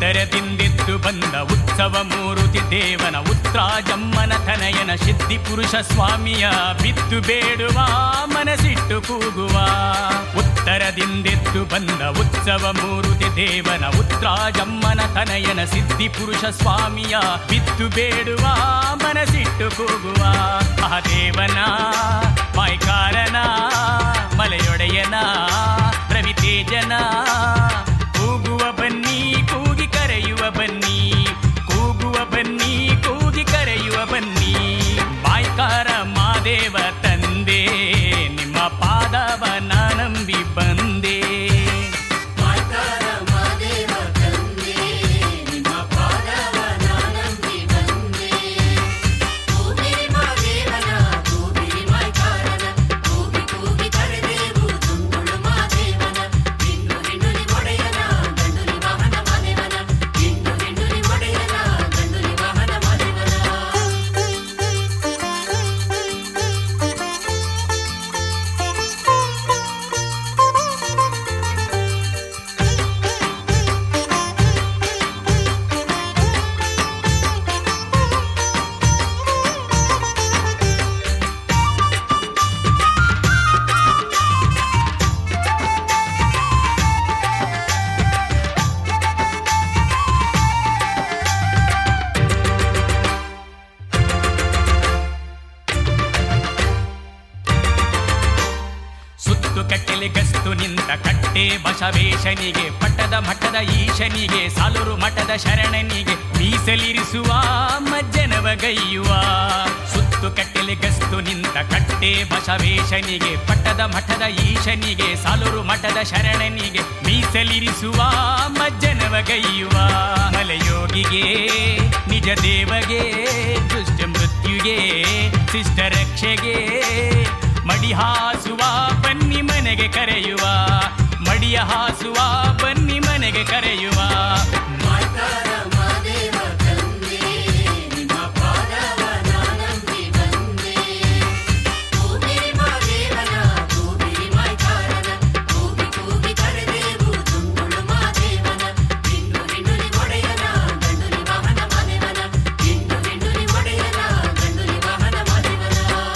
ಉತ್ತರದಿಂದೆದ್ದು ಬಂದ ಉತ್ಸವ ಮೂರುತಿ ದೇವನ ಉತ್ರಾಜಮ್ಮನ ತನಯನ ಸಿದ್ಧಿ ಪುರುಷ ಸ್ವಾಮಿಯ ಬಿದ್ದು ಬೇಡುವ ಮನಸ್ಸಿಟ್ಟು ಕೂಗುವ ಉತ್ತರದಿಂದೆದ್ದು ಬಂದ ಉತ್ಸವ ಮೂರುತಿ ದೇವನ ಉತ್ರಾಜಮ್ಮನ ತನಯನ ಸಿದ್ಧಿ ಪುರುಷ ಸ್ವಾಮಿಯ ಬಿದ್ದು ಬೇಡುವ ಮನಸ್ಸಿಟ್ಟು ಕೂಗುವ ಆ ದೇವನ ಮಾಯ್ಕಾರನ ಮಲೆಯೊಡೆಯನ ರವಿತೇಜನ ಕೂಗುವ ಬನ್ನಿ ಕೂಗಿ ಕರೆಯುವ ಬನ್ನಿ ಕೂಗುವ ಬನ್ನಿ ಕೂಗಿ ಕರೆಯುವ ಬನ್ನಿ ಮಾಯ್ಕಾರ ಮಾದೇವ ತಂದೆ ನಿಮ್ಮ ಪಾದವ ನಂಬಿ ಬಂದೆ ಮಾಯ್ಕಾರ ಮಾದೇವ ತಂದೆ ನಿಮ್ಮ ಪಾದವ ನಾನಂಬಿ ಬಂದೆ ಕೂಗಿರಿ ಮಾದೇವನ ಕೂಗಿರಿ ಮಾಯ್ಕಾರನ ಕೂಗಿ ಕೂಗಿ ಕರೆದೇವು ತುಂಗುಳು ಮಾದೇವನ ಹಿಂಡು ಹಿಂಡುಲಿ ಒಡೆಯನ ಗಂಡುಲಿ ವಾಹನ ಮಾದೇವನ ಹಿಂಡು ಹಿಂಡುಲಿ ಒಡೆಯನ ಗಂಡುಲಿ ವಾಹನ ಮಾದೇವನ ಸುತ್ತು ಕಟ್ಟೆಲೆ ಗಸ್ತು ನಿಂತ ಕಟ್ಟೆ ಬಸವೇಶನಿಗೆ ಪಟ್ಟದ ಮಠದ ಈಶನಿಗೆ ಸಾಲೂರು ಮಠದ ಶರಣನಿಗೆ ಮೀಸಲಿರಿಸುವ ಮಜ್ಜನವಗೈಯುವ ಸುತ್ತು ಕಟ್ಟೆಲೆ ಗಸ್ತು ನಿಂತ ಕಟ್ಟೆ ಬಸವೇಶನಿಗೆ ಪಟ್ಟದ ಮಠದ ಈಶನಿಗೆ ಸಾಲೂರು ಮಠದ ಶರಣನಿಗೆ ಮೀಸಲಿರಿಸುವ ಮಜ್ಜನವಗೈಯುವ ಮಲಯೋಗಿಗೆ ನಿಜ ದೇವಗೆ ದುಷ್ಟ ಮೃತ್ಯುಗೆ ಶಿಷ್ಟ ರಕ್ಷೆಗೆ ಮಡಿ ಹಾಸುವ ಬನ್ನಿ ಮನೆಗೆ ಕರೆಯುವ ಮಡಿಯ ಹಾಸುವ ಬನ್ನಿ ಮನೆಗೆ ಕರೆಯುವ ಮಾಯ್ಕಾರ ಮಾದೇವ ತಂದೆ ನಿಮ್ಮ ಪಾದವ ನಾನಂಬಿ ಬಂದೆ ಕೂಗಿರಿ ಮಾದೇವನ ಕೂಗಿರಿ ಮಾಯ್ಕಾರನ ಕೂಗಿ ಕೂಗಿ ಕರೆದೇವು ತುಂಗುಳು ಮಾದೇವನ ಹಿಂಡು ಹಿಂಡುಲಿ ಒಡೆಯನ ಗಂಡುಲಿ ವಾಹನ ಮಾದೇವನ ಹಿಂಡು ಹಿಂಡುಲಿ ಒಡೆಯನ ಗಂಡುಲಿ ವಾಹನ ಮಾದೇವನ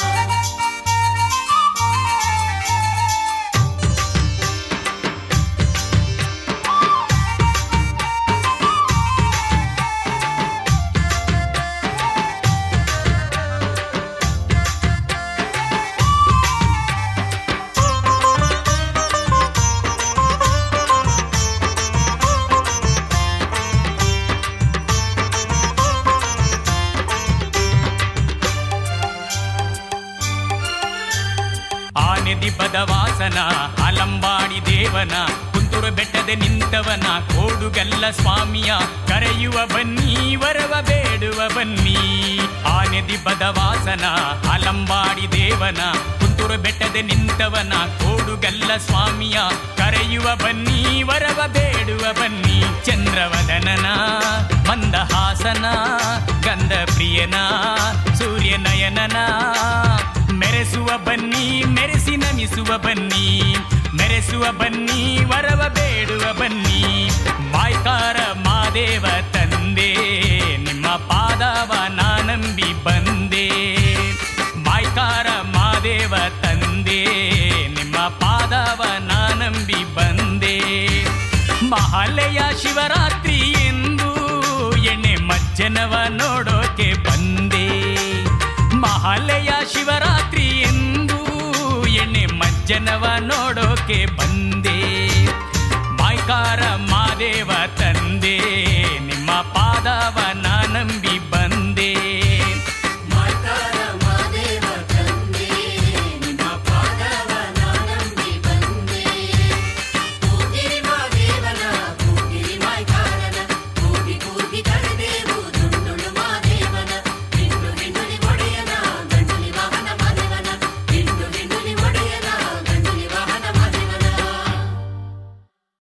ಆನೆ ದಿಬ್ಬದ ವಾಸನ ಅಲಂಬಾಡಿ ದೇವನ ಕುಂತೂರು ಬೆಟ್ಟದೆ ನಿಂತವನ ಕೋಡುಗಲ್ಲ ಸ್ವಾಮಿಯ ಕರೆಯುವ ಬನ್ನಿ ವರವ ಬೇಡುವ ಬನ್ನಿ ಆನೆ ದಿಬ್ಬದ ವಾಸನ ಅಲಂಬಾಡಿ ದೇವನ ಕುಂತೂರು ಬೆಟ್ಟದೆ ನಿಂತವನ ಕೋಡುಗಲ್ಲ ಸ್ವಾಮಿಯ ಕರೆಯುವ ಬನ್ನಿ ವರವ ಬೇಡುವ ಬನ್ನಿ ಚಂದ್ರವದನನ ಮಂದಹಾಸನ ಗಂಧ ಪ್ರಿಯನ ಸೂರ್ಯನಯನನ ಮೆರೆಸುವ ಬನ್ನಿ ಮೆರೆಸಿ ನಮಿಸುವ ಬನ್ನಿ ಮೆರೆಸುವ ಬನ್ನಿ ವರವ ಬೇಡುವ ಬನ್ನಿ ಮಾಯ್ಕಾರ ಮಾದೇವ ತಂದೆ ನಿಮ್ಮ ಪಾದವ ನಾನಂಬಿ ಬಂದೆ ಮಾಯ್ಕಾರ ಮಾದೇವ ತಂದೆ ನಿಮ್ಮ ಪಾದವ ನಾನಂಬಿ ಬಂದೆ ಮಹಾಲಯ ಶಿವರಾತ್ರಿ ಎಂದು ಎಣ್ಣೆ ಮಜ್ಜನವ ನೋಡೋಕೆ ಬಂದೆ ಮಹಾಲಯ ಶಿವರಾತ್ರಿ ಎಂದು ಎಣ್ಣೆ ಮಜ್ಜನವ ನೋಡೋಕೆ ಬಂದೆ ಮಾಯ್ಕಾರ ಮಾದೇವ ತಂದೆ ನಿಮ್ಮ ಪಾದವನ